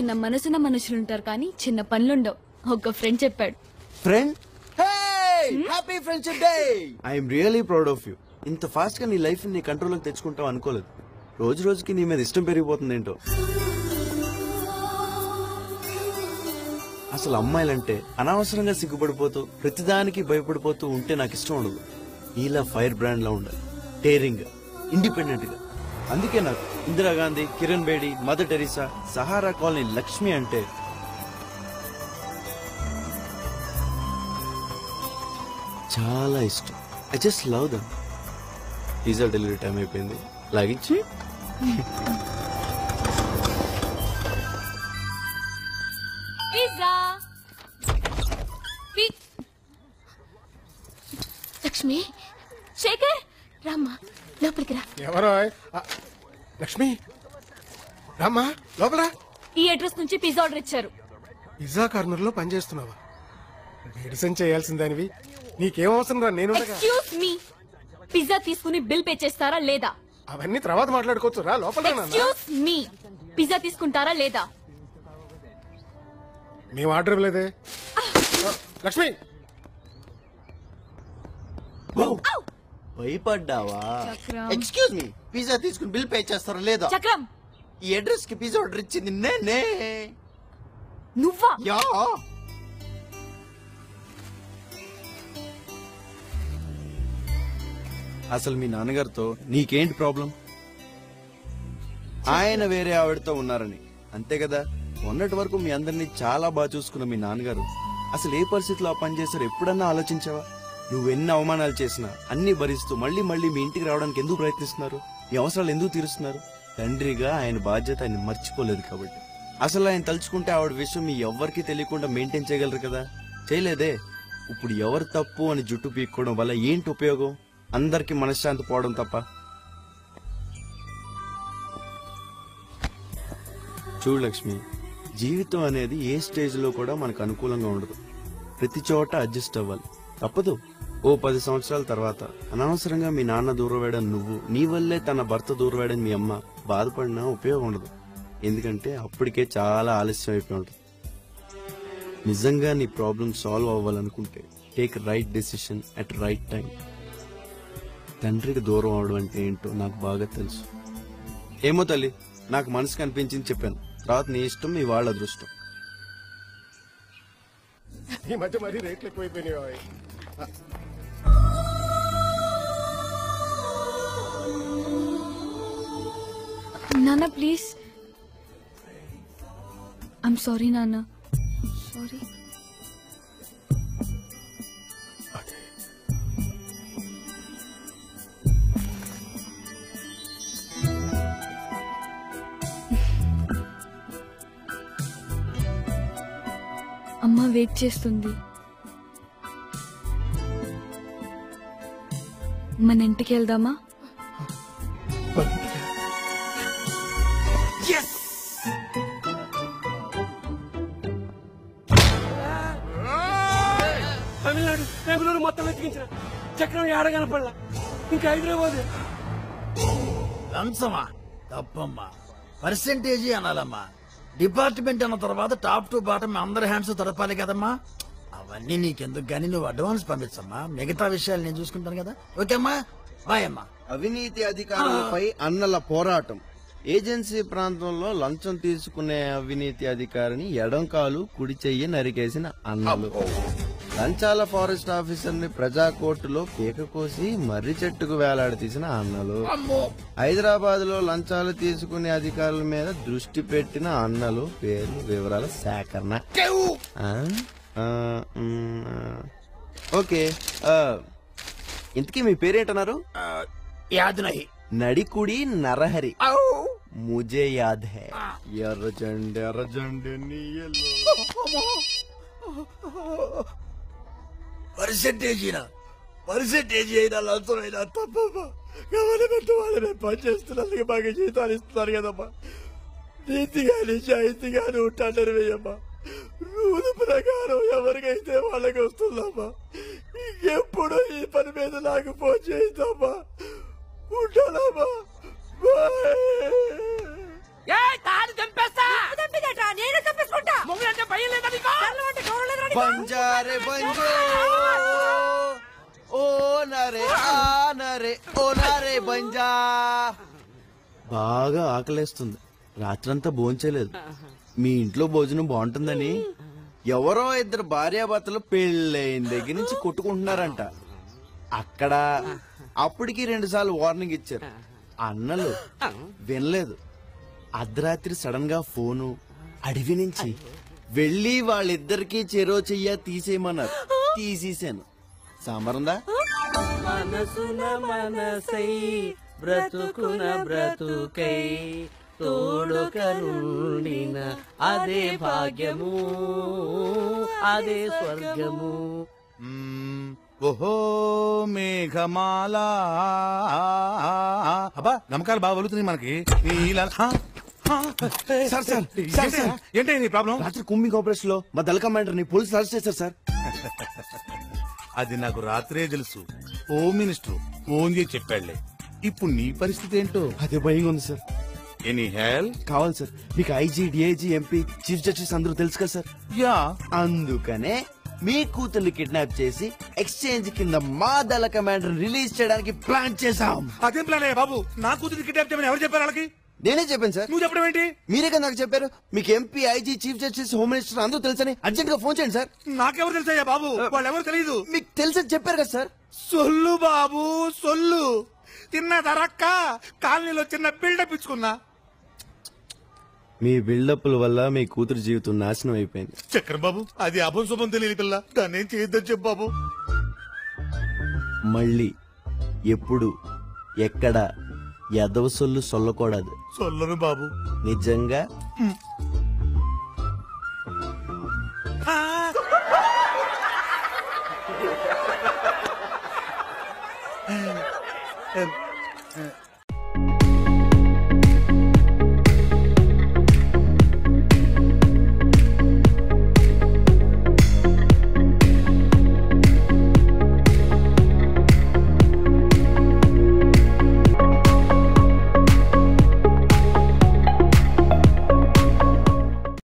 చిన్న మనసున్న మనుషులు ఉంటారు కానీ చిన్న పనులుండవు ఒక ఫ్రెండ్ చెప్పాడు friend happy friendship day I'm really proud of you ఇంత ఫాస్ట్ గా నీ లైఫ్ ని కంట్రోల్లోకి తెచ్చుకుంటావు అనుకోలేదు రోజు రోజుకి నీ మీద ఇష్టం పెరిగిపోతుంది ఏంటో అసలు అమ్మాయిలంటే అనవసరంగా సిగ్గుపడిపోతూ ప్రతిదానికి భయపడిపోతూ ఉంటే నాకు ఇష్టం ఉండదు నీలా ఫైర్ బ్రాండ్ లా ఉండాలి డేరింగ్ ఇండిపెండెంట్ గా అందుకే నాకు Indira Gandhi Kiran Bedi mother Teresa Sahara colony Lakshmi అంటే చాలా ఇష్టం I just love them pizza delivery time అయిపోయింది లాగించి పిజ్జా పి- లక్ష్మి శేఖర్ రామ్మా లోపలికి రా ఎవరో ఆ, లక్ష్మి రామ్మా లోపల ఈ అడ్రస్ నుంచి పిజ్జా ఆర్డర్ ఇచ్చారు పిజ్జా కార్నర్ లో పనిచేస్తున్నావా మెడిసిన్ చేయాల్సిందానివి నీకేం అవసరం రా నేను ఎక్స్క్యూజ్ మీ పిజ్జా తీసుకుని బిల్ పే చేస్తారా లేదా అవన్నీ తర్వాత మాట్లాడుకోవచ్చు రా లోపల రా నాన్న. ఎక్స్క్యూజ్ మీ పిజ్జా తీసుకుంటారా లేదా మేము ఆర్డర్ ఇవ్వలేదే ఆ, లక్ష్మి భయపడ్డావా చక్రం. ఎక్స్క్యూజ్ మీ పిజ్జా తీసుకుని బిల్ పే చేస్తారా లేదా చక్రం ఈ అడ్రస్ కి పిజ్జా ఆర్డర్ ఇచ్చింది నేనే నువ్వా యా అసలు మీ నాన్నగారితో నీకేంటి ప్రాబ్లం ఆయన వేరే ఆవిడతో ఉన్నారని అంతే కదా మొన్నటి వరకు మీ అందరినీ చాలా బాగా చూసుకున్న మీ నాన్నగారు అసలు ఏ పరిస్థితిలో ఆ పని చేశారో ఎప్పుడన్నా ఆలోచించావా నువ్వెన్ని అవమానాలు చేసినా అన్ని భరిస్తూ మళ్ళీ మళ్ళీ మీ ఇంటికి రావడానికి ఎందుకు ప్రయత్నిస్తున్నారు మీ అవసరాలు ఎందుకు తీరుస్తున్నారు తండ్రిగా ఆయన బాధ్యత ఆయన మర్చిపోలేదు కాబట్టి అసలు ఆయన తలుచుకుంటే ఆవిడ విషయం మీ ఎవ్వరికీ తెలియకుండా మెయింటైన్ చేయగలరు కదా చేయలేదే ఇప్పుడు ఎవరు తప్పు అని జుట్టు పీక్కోవడం వల్ల ఏంటి ఉపయోగం అందరికి మనశ్శాంతి పోవడం తప్ప చూడు లక్ష్మి జీవితం అనేది ఏ స్టేజ్ లో కూడా మనకు అనుకూలంగా ఉండదు ప్రతి చోట అడ్జస్ట్ అవ్వాలి తప్పదు ఓ పది సంవత్సరాల తర్వాత అనవసరంగా మీ నాన్న దూరం వేయడం నువ్వు నీ వల్లే తన భర్త దూరం వేయడం మీ అమ్మ బాధపడినా ఉపయోగం ఉండదు ఎందుకంటే అప్పటికే చాలా ఆలస్యం అయిపోయి ఉంటుంది నిజంగా నీ ప్రాబ్లం సాల్వ్ అవ్వాలనుకుంటే take right decision at right time తండ్రికి దూరం అవడం అంటే ఏంటో నాకు బాగా తెలుసు ఏమో తల్లి నాకు మనసు కనిపించింది చెప్పాను తర్వాత నీ ఇష్టం మీ వాళ్ళ అదృష్టం ఈ మధ్య మరీ రేట్లు ఎక్కువైపోయినాయి ఓయ్. నాన్న ప్లీజ్ ఐమ్ సారీ నాన్న సారీ అమ్మ వెయిట్ చేస్తుంది మన ఇంటికి వెళ్దామా తమిళనాడు బెంగళూరు మొత్తం వెతికించిన చక్రం ఏడ కనపడలా ఇంకా హైదరాబాద్ లంచమా తప్పమ్మా పర్సెంటేజీ అనాలమ్మా డిపార్ట్మెంట్ అన్న తర్వాత టాప్ టు బాటమ్ అందరి హ్యాండ్స్ తడపాలి కదమ్మా అవన్నీ నీకెందుకు గానీ నువ్వు అడ్వాన్స్ పంపించమ్మా మిగతా విషయాలు నేను చూసుకుంటాను కదా ఓకే అమ్మా బాయ్ అమ్మా అవినీతి అధికారులపై అన్నల పోరాటం ఏజెన్సీ ప్రాంతంలో లంచం తీసుకునే అవినీతి అధికారిని ఎడంకాలు కుడి చెయ్యి నరికేసిన అన్నలు లంచాల ఫారెస్ట్ ఆఫీసర్ ని ప్రజా కోర్టులో పీక కోసి మర్రి చెట్టుకు వేలాడదీసిన అన్నలు హైదరాబాద్ లో లంచాలు తీసుకునే అధికారుల మీద దృష్టి పెట్టిన అన్నలు పేర్లు వివరాల సేకరణ ఆ? ఆ, మ్, ఆ. ఓకే ఆ, ఇంతకీ మీ పేరేంటన్నారు యాదనహి నడికుడి నరహరి ముజే యాద్ హై ఎర్ర జెండ ఎర్ర జెండ నీయలో పర్సెంటేజీనా పర్సెంటేజీ అయినా లంచం అయినా తప్పమ్మా గవర్నమెంట్ వాళ్ళు నేను పని చేస్తున్నందుకు బాగా జీతాలు ఇస్తున్నారు కదమ్మా నీతిగా నిజాయితీగానే ఉంటాడని వేయమ్మా రూల్ ప్రకారం ఎవరికైతే వాళ్ళకి వస్తుందమ్మా ఇంకెప్పుడు ఈ పని మీద నాకు ఫోన్ చేద్దామా ఉంటానమ్మా బాయ్ ఏ తాడి చంపేస్తా చంపిదట నేను చంపేసుకుంటా మొగుడంటే భయం లేదా నీకు అంటే గౌరవం లేదురా నీకు? బంజారే బంజో ఓ నరే ఆ నరే ఓ నరే బంజా బాగా ఆకలేస్తుంది రాత్రంతా భోంచలేదు మీ ఇంట్లో భోజనం బాగుంటుందని ఎవరో ఇద్దరు భార్యాభర్తలు పెళ్ళైన దగ్గర నుంచి కొట్టుకుంటున్నారంట అక్కడ అప్పటికి రెండు సార్లు వార్నింగ్ ఇచ్చారు అన్నలు వినలేదు అర్ధరాత్రి సడన్ గా ఫోను అడవి నుంచి వెళ్ళి వాళ్ళిద్దరికి చెరో చెయ్య తీసేయమన్నారు తీసేసాను సామరందా మనసున మనసై బ్రతుకున బ్రతుకై తోడుకరుండిన అదే భాగ్యము అదే స్వర్గము మ్మ్. ఓహో మేఘమాల అబ్బా నమ్మకాలు బాగా వలుతున్నాయి మనకి నీలా- హా? హా? సార్, సార్, సార్, ఏంటి? సార్. ఏంటి నీ ప్రాబ్లం రాత్రి కుంభింగ్ ఆపరేషన్ లో మా దళ కమాండర్ ని పోలీసులు అరెస్ట్ చేశారు సార్ అది నాకు రాత్రే తెలుసు హోమ్ మినిస్టర్ ఫోన్ చేసి చెప్పాడులే ఇప్పుడు నీ పరిస్థితి ఏంటో అదే భయంగా ఉంది సార్ ఎనీ హెల్ప్ కావాలి సార్ మీకు IG DIG MP chief justice అందరూ తెలుసు కదా సార్ యా అందుకనే మీ కూతుర్ని కిడ్నాప్ చేసి ఎక్స్చేంజ్ కింద మా దళ కమాండర్ రిలీజ్ చేయడానికి ప్లాన్ చేశాం అదేం ప్లాన్ అయ్యా బాబు నా కూతురు కిడ్నాప్ చేయమని ఎవరు చెప్పారు వాళ్ళకి నేనే చెప్పాను సార్ నువ్వు చెప్పడం ఏంటి మీరే కదా నాకు చెప్పారు మీకు MP IG chief justice home minister అందరూ తెలుసని అర్జెంట్ గా ఫోన్ చేయండి సార్ నాకెవరు తెలుసయ్యా బాబు వాళ్ళు ఎవరు తెలియదు మీకు తెలుసని చెప్పారు కదా సార్ సొల్లు బాబు సొల్లు తిన్న ధరక్క కాలనీలో చిన్న బిల్డప్ ఇచ్చుకున్నా మీ బిల్డప్ల వల్ల మీ కూతురు జీవితం నాశనం అయిపోయింది చక్రం బాబు అది అభం శుభం తెలియని పిల్ల దాన్ని ఏం చేయొద్దని చెప్పు బాబు మళ్ళీ ఎప్పుడు ఎక్కడ ఎదవ సొల్లు సొల్లకూడదు సొల్లను బాబు నిజంగా ఆ.